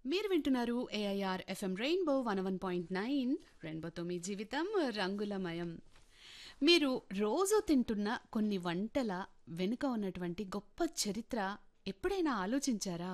మీరు వింటున్నారు AIR FM rainbow one one point nine రెయిన్బోతో మీ జీవితం రంగులమయం మీరు రోజు తింటున్న కొన్ని వంటల వెనుక ఉన్నటువంటి గొప్ప చరిత్ర ఎప్పుడైనా ఆలోచించారా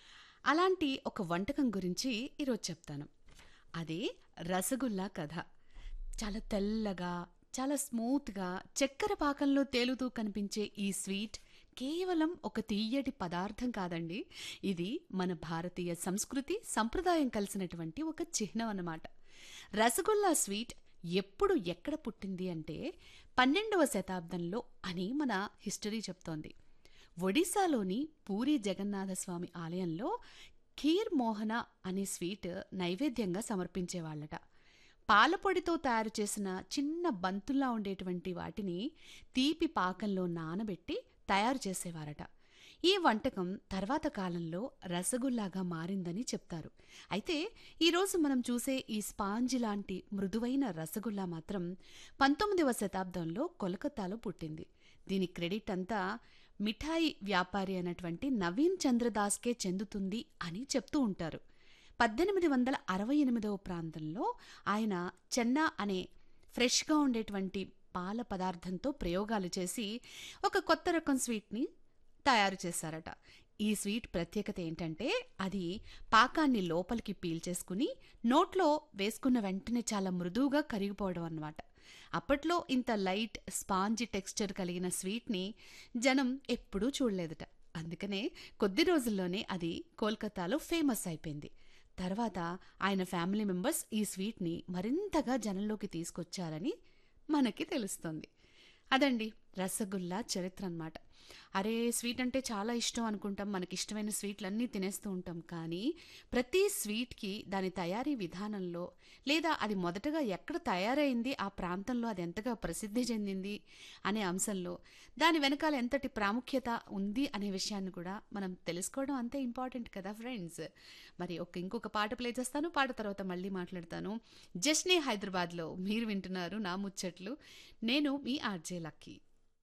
అలాంటి ఒక వంటకం గురించి ఈరోజు చెప్తాను అదే రసగుల్లా కథ చాలా తెల్లగా చాలా స్మూత్గా చక్కెర పాకంలో తేలుతూ కనిపించే ఈ స్వీట్ కేవలం ఒక తీయటి పదార్థం కాదండి ఇది మన భారతీయ సంస్కృతి సంప్రదాయం కలిసినటువంటి ఒక చిహ్నం అన్నమాట రసగుల్లా స్వీట్ ఎప్పుడు ఎక్కడ పుట్టింది అంటే పన్నెండవ శతాబ్దంలో అని మన హిస్టరీ చెప్తోంది ఒడిశాలోని పూరి జగన్నాథ స్వామి ఆలయంలో ఖీర్ మోహన అనే స్వీట్ నైవేద్యంగా సమర్పించేవాళ్ళట పాలపొడితో తయారు చేసిన చిన్న బంతుల్లా ఉండేటువంటి వాటిని తీపి పాకంలో నానబెట్టి తయారు చేసేవారట ఈ వంటకం తర్వాత కాలంలో రసగుల్లాగా మారిందని చెప్తారు అయితే ఈరోజు మనం చూసే ఈ స్పాంజి లాంటి మృదువైన రసగుల్లా మాత్రం పంతొమ్మిదవ శతాబ్దంలో కోలకత్తాలో పుట్టింది దీని క్రెడిట్ అంతా మిఠాయి వ్యాపారి అయినటువంటి నవీన్ చంద్రదాస్కే చెందుతుంది అని చెప్తూ ఉంటారు పద్దెనిమిది వందల అరవై ఎనిమిదవ ప్రాంతంలో ఆయన చెన్నా అనే ఫ్రెష్గా ఉండేటువంటి పాల పదార్థంతో ప్రయోగాలు చేసి ఒక కొత్త రకం స్వీట్ని తయారు చేశారట ఈ స్వీట్ ప్రత్యేకత ఏంటంటే అది పాకాన్ని లోపలికి పీల్చేసుకుని నోట్లో వేసుకున్న వెంటనే చాలా మృదువుగా కరిగిపోవడం అన్నమాట అప్పట్లో ఇంత లైట్ స్పాంజి టెక్స్చర్ కలిగిన స్వీట్ని జనం ఎప్పుడూ చూడలేదట అందుకనే కొద్ది రోజుల్లోనే అది కోల్కతాలో ఫేమస్ అయిపోయింది తర్వాత ఆయన ఫ్యామిలీ మెంబర్స్ ఈ స్వీట్ని మరింతగా జనంలోకి తీసుకొచ్చారని మనకి తెలుస్తుంది అదండి రసగుల్లా చరిత్ర అన్నమాట అరే స్వీట్ అంటే చాలా ఇష్టం అనుకుంటాం మనకి ఇష్టమైన స్వీట్లన్నీ తినేస్తూ ఉంటాం కానీ ప్రతి స్వీట్కి దాని తయారీ విధానంలో లేదా అది మొదటగా ఎక్కడ తయారైంది ఆ ప్రాంతంలో అది ఎంతగా ప్రసిద్ధి చెందింది అనే అంశంలో దాని వెనకాల ఎంతటి ప్రాముఖ్యత ఉంది అనే విషయాన్ని కూడా మనం తెలుసుకోవడం అంతే ఇంపార్టెంట్ కదా ఫ్రెండ్స్ మరి ఒక ఇంకొక పాట ప్లే చేస్తాను పాట తర్వాత మళ్ళీ మాట్లాడతాను జస్నే హైదరాబాద్లో మీరు వింటున్నారు నా ముచ్చట్లు నేను మీ ఆర్జే లక్కీ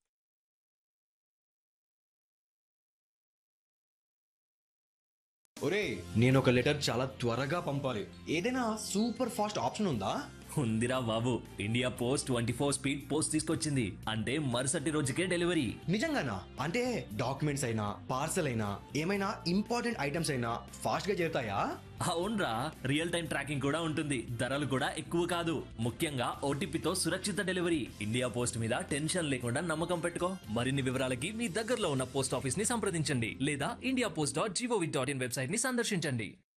ఒరే నేను ఒక లెటర్ చాలా త్వరగా పంపాలి ఏదైనా సూపర్ ఫాస్ట్ ఆప్షన్ ఉందా ఉందిరా బాబు India post twenty four speed post తీసుకొచ్చింది అంటే మరుసటి రోజుకే డెలివరీ నిజంగానా అంటే డాక్యుమెంట్స్ అయినా పార్సల్ అయినా ఏమైనా ఇంపార్టెంట్ ఐటమ్స్ అయినా ఫాస్ట్ గా చేరుతాయా అవునరా రియల్ టైం ట్రాకింగ్ కూడా ఉంటుంది ధరలు కూడా ఎక్కువ కాదు ముఖ్యంగా ఓటీపీతో సురక్షిత డెలివరీ ఇండియా పోస్ట్ మీద టెన్షన్ లేకుండా నమ్మకం పెట్టుకో మరిన్ని వివరాలకి మీ దగ్గరలో ఉన్న పోస్ట్ ఆఫీస్ ని సంప్రదించండి లేదా India post dot GOV dot in website ని సందర్శించండి